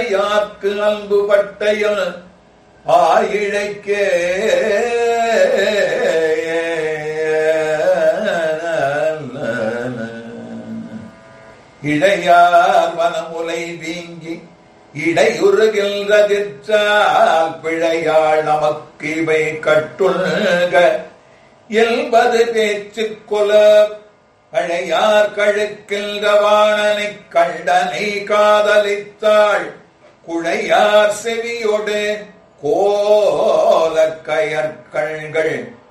அடையார்க்கு அன்பு பட்டயல் ஆயிழைக்கே இடையார் வனமுலை வீங்கி இடையுறுகின்றதிற்றால் பிழையாள் நமக்கு இவை கட்டுள்க என்பது பேச்சுக் கொல அழையார் கழுக்கின்ற வாணனைக் கண்டனை காதலித்தாள் குழையார் செவியொடு கோல கயற்கண்கள்